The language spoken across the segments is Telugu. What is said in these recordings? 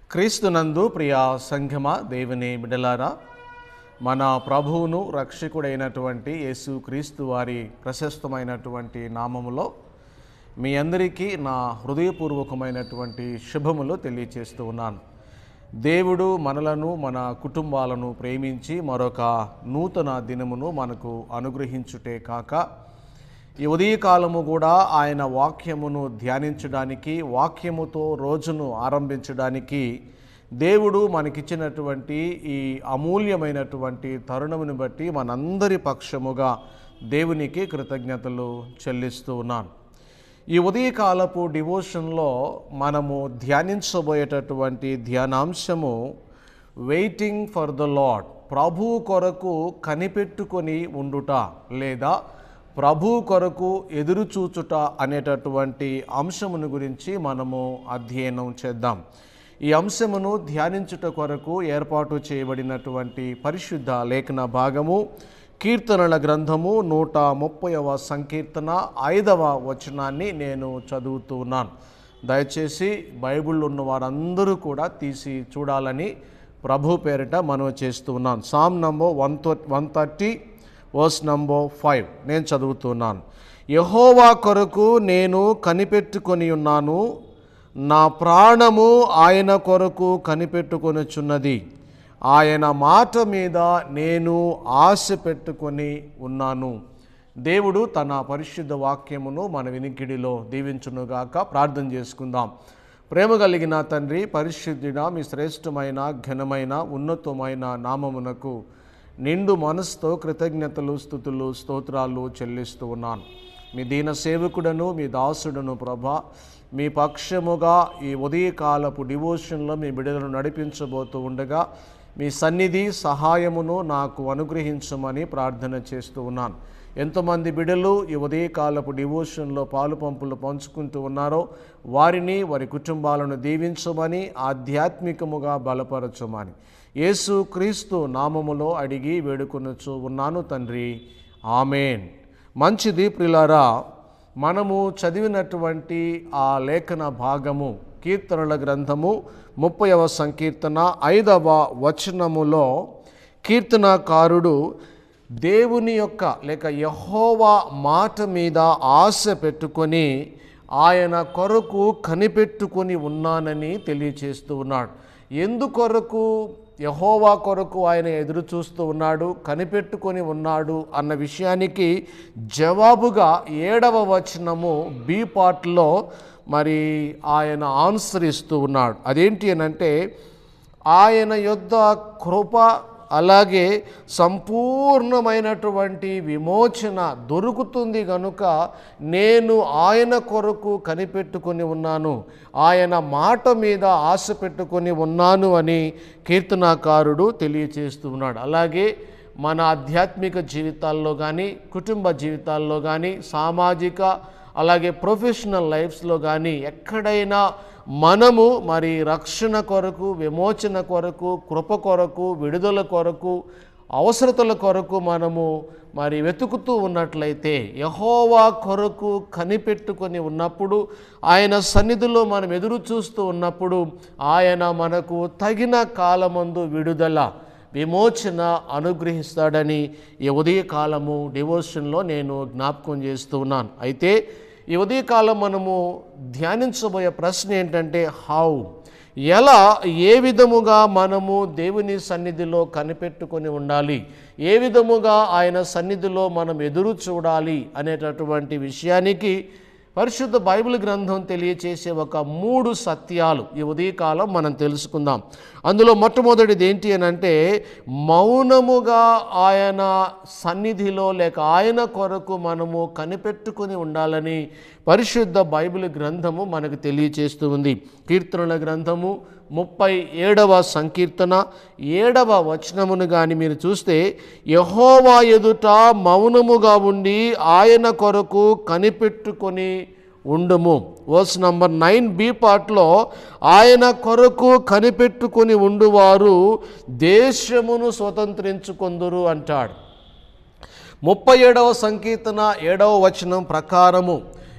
క్రీస్తునందు ప్రియ సంఘమ దేవుని బిడలారా మన ప్రభువును రక్షకుడైనటువంటి యేసు క్రీస్తు వారి ప్రశస్తమైనటువంటి నామములో మీ అందరికీ నా హృదయపూర్వకమైనటువంటి శుభములు తెలియచేస్తూ ఉన్నాను దేవుడు మనలను మన కుటుంబాలను ప్రేమించి మరొక నూతన దినమును మనకు అనుగ్రహించుటే కాక ఈ ఉదయకాలము కూడా ఆయన వాక్యమును ధ్యానించడానికి వాక్యముతో రోజును ఆరంభించడానికి దేవుడు మనకిచ్చినటువంటి ఈ అమూల్యమైనటువంటి తరుణమును బట్టి మనందరి పక్షముగా దేవునికి కృతజ్ఞతలు చెల్లిస్తూ ఉన్నాను ఈ ఉదయకాలపు డివోషన్లో మనము ధ్యానించబోయేటటువంటి ధ్యానాంశము వెయిటింగ్ ఫర్ ద లాడ్ ప్రభు కొరకు కనిపెట్టుకొని ఉండుట లేదా ప్రభు కొరకు ఎదురు చూచుట అనేటటువంటి అంశమును గురించి మనము అధ్యయనం చేద్దాం ఈ అంశమును ధ్యానించుట కొరకు ఏర్పాటు చేయబడినటువంటి పరిశుద్ధ లేఖన భాగము కీర్తనల గ్రంథము నూట ముప్పైవ సంకీర్తన ఐదవ వచనాన్ని నేను చదువుతూ ఉన్నాను దయచేసి బైబిల్ ఉన్న వారందరూ కూడా తీసి చూడాలని ప్రభు పేరిట మనవి చేస్తూ ఉన్నాను psalm number one one thirty verse number five నేను చదువుతున్నాను యహోవా కొరకు నేను కనిపెట్టుకొని ఉన్నాను నా ప్రాణము ఆయన కొరకు కనిపెట్టుకొనుచున్నది ఆయన మాట మీద నేను ఆశ పెట్టుకొని ఉన్నాను దేవుడు తన పరిశుద్ధ వాక్యమును మన వినికిడిలో దీవించునుగాక ప్రార్థన చేసుకుందాం ప్రేమ కలిగిన తండ్రి పరిశుద్ధుడ మీ శ్రేష్టమైన ఘనమైన ఉన్నతమైన నామమునకు నిండు మనసుతో కృతజ్ఞతలు స్థుతులు స్తోత్రాలు చెల్లిస్తూ ఉన్నాను మీ దీన సేవకుడను మీ దాసుడను ప్రభా మీ పక్షముగా ఈ ఉదయకాలపు డివోషన్లో మీ బిడ్డలను నడిపించబోతూ ఉండగా మీ సన్నిధి సహాయమును నాకు అనుగ్రహించమని ప్రార్థన చేస్తూ ఉన్నాను ఎంతమంది బిడ్డలు ఈ ఉదయకాలపు డివోషన్లో పాలు పంపులు పంచుకుంటూ ఉన్నారో వారిని వారి కుటుంబాలను దీవించమని ఆధ్యాత్మికముగా బలపరచమని యేసు క్రీస్తు నామములో అడిగి వేడుకొనొచ్చు ఉన్నాను తండ్రి ఆమెన్ మంచిది ప్రిలారా మనము చదివినటువంటి ఆ లేఖన భాగము కీర్తనల గ్రంథము ముప్పైవ సంకీర్తన ఐదవ వచనములో కీర్తనకారుడు దేవుని యొక్క లేక యహోవా మాట మీద ఆశ పెట్టుకొని ఆయన కొరకు కనిపెట్టుకొని ఉన్నానని తెలియచేస్తూ ఉన్నాడు ఎందుకొరకు యహోవా కొరకు ఆయన ఎదురు చూస్తూ ఉన్నాడు కనిపెట్టుకొని ఉన్నాడు అన్న విషయానికి జవాబుగా ఏడవ వచనము బి పార్ట్లో మరి ఆయన ఆన్సర్ ఇస్తూ ఉన్నాడు అదేంటి అనంటే ఆయన యొద్ద కృప అలాగే సంపూర్ణమైనటువంటి విమోచన దొరుకుతుంది గనుక నేను ఆయన కొరకు కనిపెట్టుకొని ఉన్నాను ఆయన మాట మీద ఆశ పెట్టుకొని ఉన్నాను అని కీర్తనాకారుడు తెలియచేస్తూ ఉన్నాడు అలాగే మన ఆధ్యాత్మిక జీవితాల్లో కానీ కుటుంబ జీవితాల్లో కానీ సామాజిక అలాగే ప్రొఫెషనల్ లైఫ్స్లో కానీ ఎక్కడైనా మనము మరి రక్షణ కొరకు విమోచన కొరకు కృప కొరకు విడుదల కొరకు అవసరతల కొరకు మనము మరి వెతుకుతూ ఉన్నట్లయితే యహోవా కొరకు కనిపెట్టుకొని ఉన్నప్పుడు ఆయన సన్నిధిలో మనం ఎదురు చూస్తూ ఉన్నప్పుడు ఆయన మనకు తగిన కాలమందు విడుదల విమోచన అనుగ్రహిస్తాడని ఈ ఉదయకాలము డివోషన్లో నేను జ్ఞాపకం చేస్తూ ఉన్నాను అయితే ఈ ఉదయకాలం మనము ధ్యానించబోయే ప్రశ్న ఏంటంటే హౌ ఎలా ఏ విధముగా మనము దేవుని సన్నిధిలో కనిపెట్టుకొని ఉండాలి ఏ విధముగా ఆయన సన్నిధిలో మనం ఎదురు చూడాలి అనేటటువంటి విషయానికి పరిశుద్ధ బైబిల్ గ్రంథం తెలియచేసే ఒక మూడు సత్యాలు ఈ ఉదయకాలం మనం తెలుసుకుందాం అందులో మొట్టమొదటిది ఏంటి అని అంటే మౌనముగా ఆయన సన్నిధిలో లేక ఆయన కొరకు మనము కనిపెట్టుకుని ఉండాలని పరిశుద్ధ బైబిల్ గ్రంథము మనకు తెలియచేస్తూ ఉంది కీర్తనల గ్రంథము ముప్పై ఏడవ సంకీర్తన ఏడవ వచనమును కానీ మీరు చూస్తే యహోవా ఎదుట మౌనముగా ఉండి ఆయన కొరకు కనిపెట్టుకొని ఉండుము వర్స్ నంబర్ నైన్ బి పార్ట్లో ఆయన కొరకు కనిపెట్టుకొని ఉండువారు దేశమును స్వతంత్రించుకొందురు అంటాడు ముప్పై ఏడవ సంకీర్తన ఏడవ వచనం ప్రకారము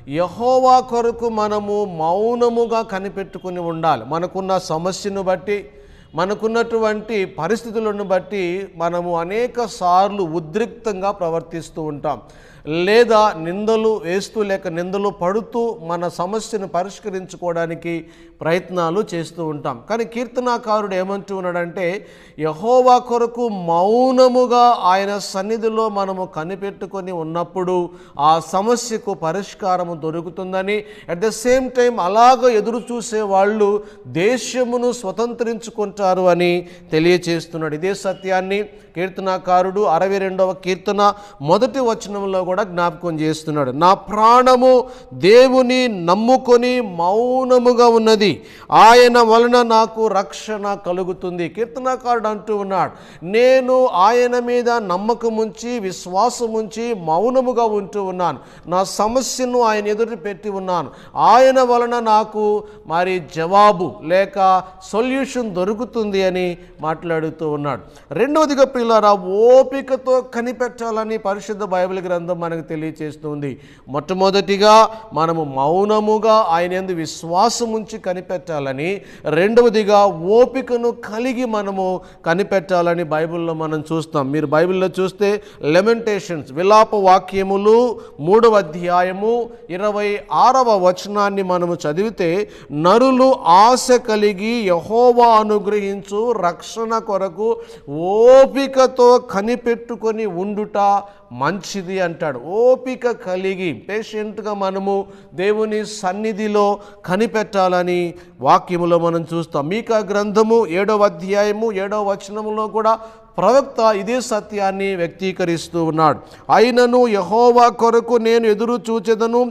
యహోవా కొరకు మనము మౌనముగా కనిపెట్టుకుని ఉండాలి మనకున్న సమస్యను బట్టి మనకున్నటువంటి పరిస్థితులను బట్టి మనము అనేక సార్లు ఉద్రిక్తంగా ప్రవర్తిస్తూ ఉంటాం లేదా నిందలు వేస్తూ లేక నిందలు పడుతూ మన సమస్యను పరిష్కరించుకోవడానికి ప్రయత్నాలు చేస్తూ ఉంటాం కానీ కీర్తనాకారుడు ఏమంటూ ఉన్నాడంటే యహోవా కొరకు మౌనముగా ఆయన సన్నిధిలో మనము కనిపెట్టుకొని ఉన్నప్పుడు ఆ సమస్యకు పరిష్కారము దొరుకుతుందని అట్ ద సేమ్ టైం అలాగ ఎదురు చూసే వాళ్ళు దేశమును స్వతంత్రించుకుంటారు అని తెలియచేస్తున్నాడు ఇదే సత్యాన్ని కీర్తనాకారుడు అరవై రెండవ కీర్తన మొదటి వచనంలో కూడా జ్ఞాపకం చేస్తున్నాడు నా ప్రాణము దేవుని నమ్ముకొని మౌనముగా ఉన్నది ఆయన వలన నాకు రక్షణ కలుగుతుంది కీర్తనాకారుడు అంటూ ఉన్నాడు నేను ఆయన మీద నమ్మకం ఉంచి విశ్వాసం ఉంచి మౌనముగా ఉంటూ ఉన్నాను నా సమస్యను ఆయన ఎదురు పెట్టి ఉన్నాను ఆయన వలన నాకు మరి జవాబు లేక సొల్యూషన్ దొరుకుతుంది అని మాట్లాడుతూ ఉన్నాడు రెండవదిగా పిల్లరా ఓపికతో కనిపెట్టాలని పరిశుద్ధ బైబిల్ గ్రంథం మనకు తెలియచేస్తుంది మొట్టమొదటిగా మనము మౌనముగా ఆయన ఎందు విశ్వాసం ఉంచి కనిపెట్టాలని రెండవదిగా ఓపికను కలిగి మనము కనిపెట్టాలని బైబిల్లో మనం చూస్తాం మీరు బైబిల్లో చూస్తే లెమెంటేషన్స్ విలాప వాక్యములు మూడవ అధ్యాయము ఇరవై ఆరవ వచనాన్ని మనము చదివితే నరులు ఆశ కలిగి యహోవా అనుగ్రహించు రక్షణ కొరకు ఓపికతో కనిపెట్టుకొని ఉండుట మంచిది అంటాడు ఓపిక కలిగి పేషెంట్గా మనము దేవుని సన్నిధిలో కనిపెట్టాలని వాక్యములో మనం చూస్తాం మీకా గ్రంథము ఏడవ అధ్యాయము ఏడవ వచనములో కూడా ప్రవక్త ఇదే సత్యాన్ని వ్యక్తీకరిస్తూ ఉన్నాడు అయినను యహోవా కొరకు నేను ఎదురు చూచెదను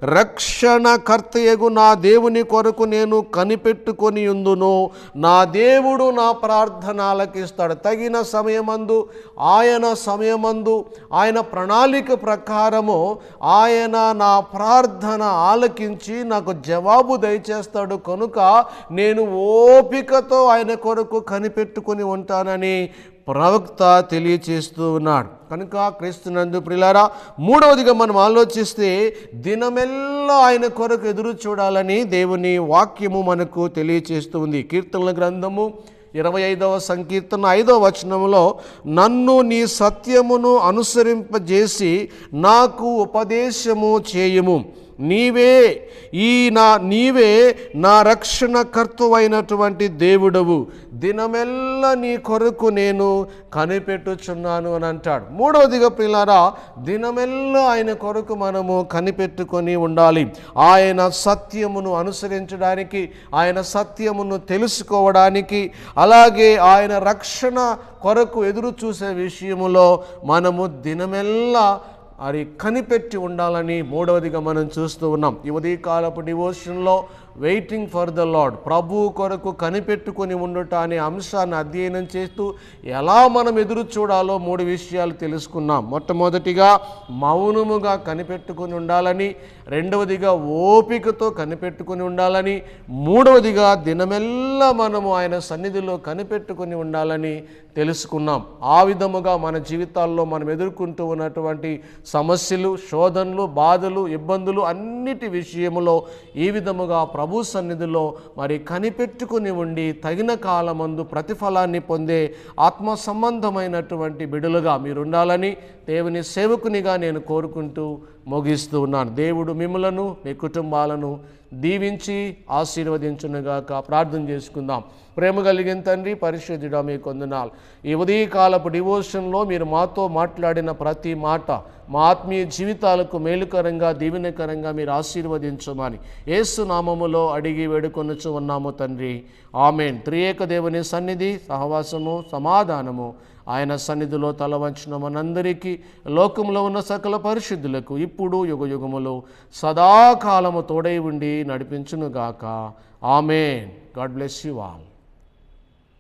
రక్షణకర్తయగు నా దేవుని కొరకు నేను కనిపెట్టుకొని ఉందును నా దేవుడు నా ప్రార్థన ఆలకిస్తాడు తగిన సమయమందు ఆయన సమయమందు ఆయన ప్రణాళిక ప్రకారము ఆయన నా ప్రార్థన ఆలకించి నాకు జవాబు దయచేస్తాడు కనుక నేను ఓపికతో ఆయన కొరకు కనిపెట్టుకొని ఉంటానని ప్రవక్త తెలియచేస్తూ ఉన్నాడు కనుక క్రీస్తునందు ప్రిలారా మూడవదిగా మనం ఆలోచిస్తే దినమెల్లా ఆయన కొరకు ఎదురు చూడాలని దేవుని వాక్యము మనకు తెలియచేస్తుంది కీర్తనల గ్రంథము ఇరవై ఐదవ సంకీర్తన ఐదవ వచనంలో నన్ను నీ సత్యమును అనుసరింపజేసి నాకు ఉపదేశము చేయుము నీవే ఈ నా నీవే నా రక్షణకర్తవైనటువంటి దేవుడవు దినమెల్ల నీ కొరకు నేను కనిపెట్టుచున్నాను అని అంటాడు మూడవదిగా పిల్లారా దినమెల్ల ఆయన కొరకు మనము కనిపెట్టుకొని ఉండాలి ఆయన సత్యమును అనుసరించడానికి ఆయన సత్యమును తెలుసుకోవడానికి అలాగే ఆయన రక్షణ కొరకు ఎదురు చూసే విషయములో మనము దినమెల్లా అది కనిపెట్టి ఉండాలని మూడవదిగా మనం చూస్తూ ఉన్నాం ఈ ఉదయకాలపు డివోషన్లో వెయిటింగ్ ఫర్ ద లాడ్ ప్రభు కొరకు కనిపెట్టుకొని ఉండుట అనే అంశాన్ని అధ్యయనం చేస్తూ ఎలా మనం ఎదురు చూడాలో మూడు విషయాలు తెలుసుకున్నాం మొట్టమొదటిగా మౌనముగా కనిపెట్టుకొని ఉండాలని రెండవదిగా ఓపికతో కనిపెట్టుకొని ఉండాలని మూడవదిగా దినమెల్లా మనము ఆయన సన్నిధిలో కనిపెట్టుకొని ఉండాలని తెలుసుకున్నాం ఆ విధముగా మన జీవితాల్లో మనం ఎదుర్కొంటూ ఉన్నటువంటి సమస్యలు శోధనలు బాధలు ఇబ్బందులు అన్నిటి విషయములో ఈ విధముగా ప్రభు సన్నిధిలో మరి కనిపెట్టుకుని ఉండి తగిన కాలమందు ప్రతిఫలాన్ని పొందే ఆత్మ సంబంధమైనటువంటి బిడులుగా మీరు ఉండాలని దేవుని సేవకునిగా నేను కోరుకుంటూ ముగిస్తూ ఉన్నాను దేవుడు మిమ్మలను మీ కుటుంబాలను దీవించి ఆశీర్వదించునుగాక ప్రార్థన చేసుకుందాం ప్రేమ కలిగిన తండ్రి పరిశుద్ధుడా మీ కొందనాలు ఈ ఉదయకాలపు డివోషన్లో మీరు మాతో మాట్లాడిన ప్రతి మాట మా ఆత్మీయ జీవితాలకు మేలుకరంగా దీవెనకరంగా మీరు ఆశీర్వదించమని యేసు నామములో అడిగి వేడుకొనుచు ఉన్నాము తండ్రి ఆమెన్ త్రియేక దేవుని సన్నిధి సహవాసము సమాధానము ఆయన సన్నిధిలో తల వంచిన మనందరికీ లోకంలో ఉన్న సకల పరిశుద్ధులకు ఇప్పుడు యుగ యుగములో సదాకాలము తోడై ఉండి నడిపించునుగాక amen God bless you all